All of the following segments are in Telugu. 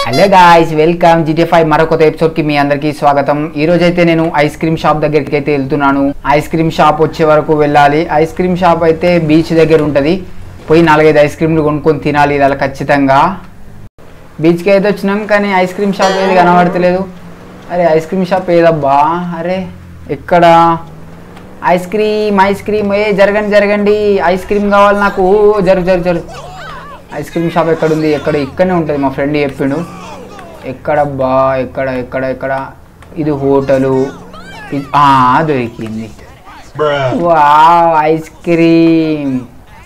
Hello guys welcome GTF five మరొక ఎపిసోడ్ కి మీ అందరికీ స్వాగతం ఈ రోజు అయితే నేను ఐస్ క్రీమ్ షాప్ దగ్గరికి అయితే వెళ్తున్నాను ఐస్ క్రీమ్ షాప్ వచ్చే వరకు వెళ్ళాలి ఐస్ క్రీమ్ షాప్ అయితే బీచ్ దగ్గర ఉంటది పోయి నాలుగైదు ఐస్ క్రీమ్లు కొనుక్కొని తినాలి ఇలా ఖచ్చితంగా బీచ్కి అయితే వచ్చినాం కానీ ఐస్ క్రీమ్ షాప్ ఏది కనబడతలేదు అరే ఐస్ క్రీమ్ షాప్ ఏదబ్బా అరే ఎక్కడ ఐస్ క్రీమ్ ఐస్ క్రీమ్ ఏ జరగండి జరగండి ఐస్ క్రీమ్ కావాలి నాకు జరుగు జరుగు జరుగు ఐస్ క్రీమ్ షాప్ ఎక్కడ ఉంది ఎక్కడ ఇక్కడనే ఉంటుంది మా ఫ్రెండ్ చెప్పిండు ఎక్కడబ్బా ఎక్కడ ఎక్కడ ఎక్కడ ఇది హోటలు ఇది- ఆ, దొరికింది వావ్ ఐస్ క్రీమ్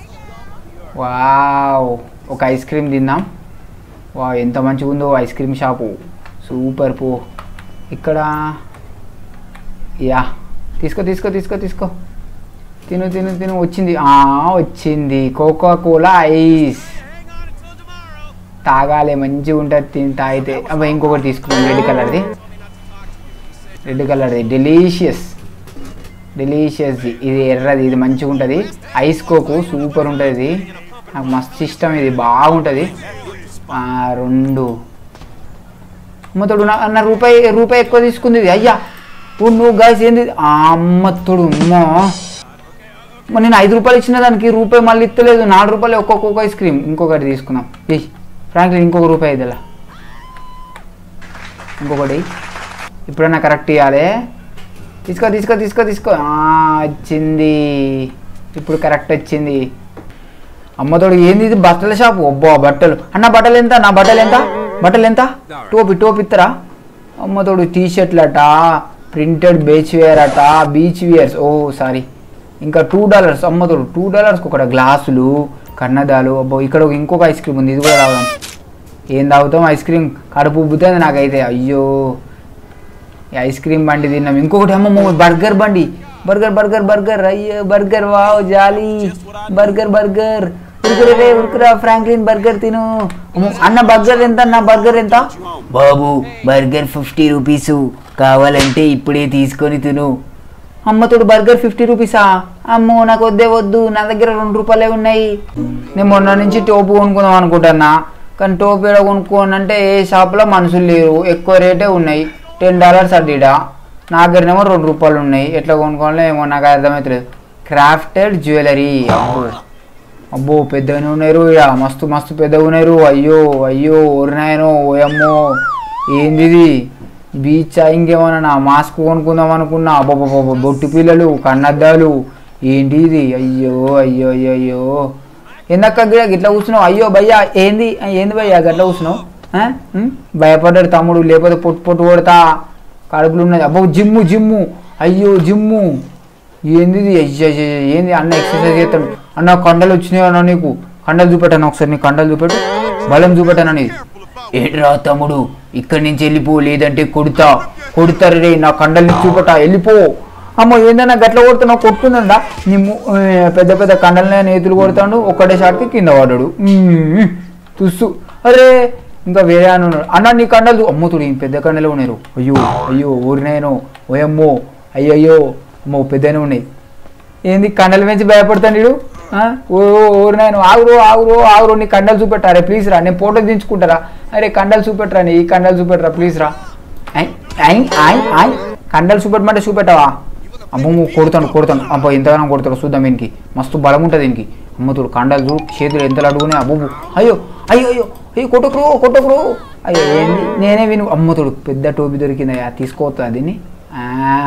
వావ్ ఒక ఐస్ క్రీమ్ తిందాం వావ్ ఎంత మంచిగా ఉందో ఐస్ క్రీమ్ షాపు సూపర్ పో ఇక్కడ యా తీసుకో తీసుకో తీసుకో తీసుకో తిను తిను తిను వచ్చింది ఆ, వచ్చింది కోకా కోలా ఐస్ తాగాలి మంచిగా ఉంటుంది తిని తాగితే అబ్బా ఇంకొకటి తీసుకున్నాం రెడ్ కలర్ది రెడ్ కలర్ది డెలీషియస్ డెలీషియస్ది ఇది ఎర్రది ఇది మంచిగా ఉంటుంది ఐస్ కోకు సూపర్ ఉంటుంది ఇది నాకు మస్తు ఇష్టం ఇది బాగుంటుంది ఆ, రెండు అమ్మతోడు నా నా రూపాయి రూపాయి ఎక్కువ తీసుకుంది ఇది అయ్యా ఇప్పుడు నువ్వు గాయస్ ఏంది ఆ అమ్మతోడు అమ్మో మరి నేను ఐదు రూపాయలు ఇచ్చిన దానికి రూపాయి మళ్ళీ ఇస్తలేదు నాలుగు రూపాయలు ఒక్కొక్క ఐస్ క్రీమ్ ఇంకొకటి తీసుకున్నాం ఏయ్ ఫ్రాంక్లీ ఇంకొక రూపాయి ఇదిలా ఇంకొకటి ఇప్పుడన్నా కరెక్ట్ ఇవ్వాలి తీసుకో తీసుకో తీసుకో తీసుకో ఆ, వచ్చింది ఇప్పుడు కరెక్ట్ వచ్చింది అమ్మతోడు ఏంది ఇది బట్టల షాపు అబ్బా బట్టలు అన్న బట్టలు ఎంత నా బట్టలు ఎంత బట్టలు ఎంత టోపి టోపి ఇస్తారా అమ్మతోడు టీ షర్ట్లట ప్రింటెడ్ బీచ్ వేర్ అట బీచ్ వేర్స్ ఓ సారీ ఇంకా టూ డాలర్స్ అమ్మతోడు టూ డాలర్స్కి ఒక గ్లాసులు కన్నదాలు అబ్బో ఇక్కడ ఒక ఇంకొక ఐస్ క్రీమ్ ఉంది ఇది కూడా తాగుదాం ఏం తాగుతాం ఐస్ క్రీమ్ కడుపు ఉబ్బుతుంది నాకైతే అయ్యో ఈ ఐస్ క్రీమ్ బండి తిన్నాం ఇంకొకటి అమ్మ బర్గర్ బండి బర్గర్ బర్గర్ బర్గర్ అయ్యో burger wow jolly burger burger ఉరుకురే రే ఉరుకురా ఫ్రాంక్లిన్ బర్గర్ తిను అమ్మో, అన్న బర్గర్ ఎంత అన్న బర్గర్ ఎంత బాబు బర్గర్ ఫిఫ్టీ రూపీస్ కావాలంటే ఇప్పుడే తీసుకొని తిను అమ్మతోడు బర్గర్ ఫిఫ్టీ రూపీసా అమ్మో నాకు వద్దే వద్దు నా దగ్గర రెండు రూపాయలే ఉన్నాయి నేను మొన్న నుంచి టోపు కొనుక్కుందాం అనుకుంటున్నా కానీ టోపు ఏడ కొనుక్కోని అంటే ఏ షాప్లో మనుషులు లేరు ఎక్కువ రేటే ఉన్నాయి టెన్ డాలర్స్ అడ్డీడ నా దగ్గరనేమో రెండు రూపాయలు ఉన్నాయి ఎట్లా కొనుక్కోవాలో ఏమో నాకు అర్థమవుతలేదు క్రాఫ్టెడ్ జ్యువెలరీ అబ్బో అబ్బో పెద్దగానే ఉన్నారు ఇక మస్తు మస్తు పెద్దగా ఉన్నారు అయ్యో అయ్యో ఓరినాయనో ఓయమ్మో ఏంది ఇది బీచ్ ఇంకేమన్నా మాస్క్ కొనుక్కుందాం అనుకున్నా అబ్బబ్బబ్బ బొట్టు పిల్లలు కన్నద్దాలు ఏంటి ఇది అయ్యో అయ్యో అయ్యో అయ్యో ఎందుక గిట్లా కూర్చున్నావు అయ్యో భయ్యా ఏంది ఏంది భయ్యా గట్లా కూర్చున్నావు ఆ? ఉం? భయపడ్డాడు తమ్ముడు లేకపోతే పొట్టు పొట్టు కొడతా కడుపులు ఉన్నది అబ్బో జిమ్ము జిమ్ము అయ్యో జిమ్ము ఏంది ఇది? అయ్య, అయ్య, అయ్య, ఏంది అన్న ఎక్సర్సైజ్ చేస్తాడు అన్న కండలు వచ్చినాయి అన్న నీకు కండలు చూపెట్టాను ఒకసారి నీ కండలు చూపెట్టు బలం చూపెట్టాను అనేది ఏట్రా తమ్ముడు ఇక్కడి నుంచి వెళ్ళిపో లేదంటే కొడుతా కొడతారు రే నా కండల్ని చూపట వెళ్ళిపో అమ్మ ఏందన్నా గట్ల కొడుతున్నావు కొట్టుకుందా నీ ము- ఏ, పెద్ద పెద్ద కండలనే నేతులు కొడతాడు ఒక్కటే షాట్కి కింద పడ్డాడు ఉమ్, తుస్సు అరే ఇంకా వేరే అని ఉన్నాడు అన్న నీ కండలు అమ్మతుడు ఈ పెద్ద కండలు ఉన్నారు అయ్యో అయ్యో ఊరినాయనో ఓయమ్మో అయ్యయ్యో అమ్మో పెద్దనే ఉన్నాయి ఏంది కండల నుంచి భయపడతాను వీడు ఆ? ఓ ఓరినాయను ఆగురు ఆగురు ఆగురు నీ కండలు చూపెట్టారే ప్లీజ్ రా నేను ఫోటో దించుకుంటారా అరే కండలు చూపెట్టరా నీ ఈ కండలు చూపెట్టరా ప్లీజ్ రా ఐ ఐ ఐ ఐ కండలు చూపెట్టమంటే చూపెట్టావా అమ్మమ్మ కొడతాను కొడతాను అబ్బా ఎంతగానో కొడతాడు చూద్దాం దీనికి మస్తు బలం ఉంటుంది దీనికి అమ్మతుడు కండలు చూడు చేతులు ఎంత అడుగునే అబ్బు అయ్యో అయ్యో అయ్యో అయ్యో కొట్టకురు కొట్టకురు అయ్యో ఏంది నేనే విను అమ్మతుడు పెద్ద టోపీ దొరికిందయ్యా తీసుకోవద్దా దీన్ని ఆ.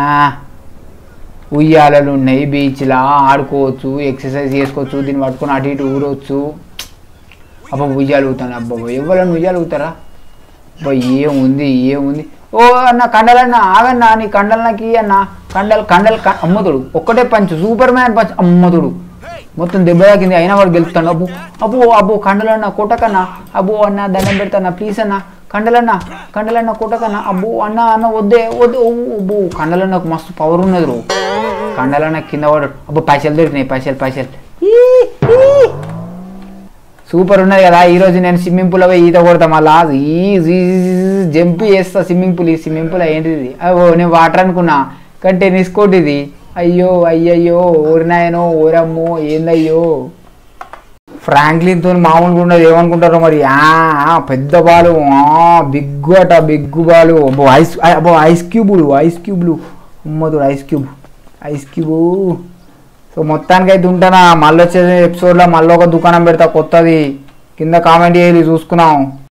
ఉయ్యాలలు ఉన్నాయి బీచ్లా ఆడుకోవచ్చు ఎక్సర్సైజ్ చేసుకోవచ్చు దీన్ని పట్టుకొని అటు ఇటు ఊరవచ్చు అబ్బా ఉయ్యాలు ఊతాను అబ్బా ఎవరైనా ఉయ్యాలు ఊతారా అబ్బా ఏముంది ఏముంది ఓ అన్న కండలన్న ఆగన్నా నీ కండలు నాకు అన్న కండలు కండలు క- అమ్మతుడు ఒక్కటే పంచు సూపర్ మ్యాన్ పంచ్ అమ్మతుడు మొత్తం దెబ్బ తాకింది అయినా వాడు గెలుస్తాడు అబ్బో అబ్బో అబ్బో కండలన్న కొట్టకన్నా అబ్బో అన్న దండం పెడతానా ప్లీజ్ అన్న కండలన్న కండలన్న కొట్టకన్నా అబ్బో అన్న అన్న వద్దే వద్దు ఓ, అబ్బో కండలన్నకు మస్తు పవర్ ఉన్నది రో కండలన్న కింద పడాడు అబ్బో పైసలు దొరికినాయి పైసలు పైసలు ఈ, ఈ. సూపర్ ఉన్నది కదా ఈ రోజు నేను స్విమ్మింగ్ పూల్ పోయి ఈత కొడతా మళ్ళా ఈ జంప్ చేస్తా స్విమ్మింగ్ పూల్ ఈ స్విమ్మింగ్ పూల్ ఏంటిది ఓ నేను వాటర్ అనుకున్నా కానీ టెన్నిస్ కోర్ట్ ఇది అయ్యో అయ్యయ్యో ఓరినాయనో ఓరమ్మో ఏందయ్యో ఫ్రాంక్లిన్తో మామూలుగా ఉండదు ఏమనుకుంటారో మరి ఆ, ఆ, పెద్ద బాలు బిగ్ అట బిగ్ బాలు అబ్బో ఐస్ అబ్బో ఐస్ క్యూబులు ఐస్ క్యూబ్లు ఉమ్మదు ice cube ice cube so మొత్తానికి అయితే ఉంటానా మళ్ళీ వచ్చే ఎపిసోడ్లో మళ్ళీ ఒక దుకాణం పెడతా కొత్తది కింద కామెంట్ చేయాలి చూసుకున్నాం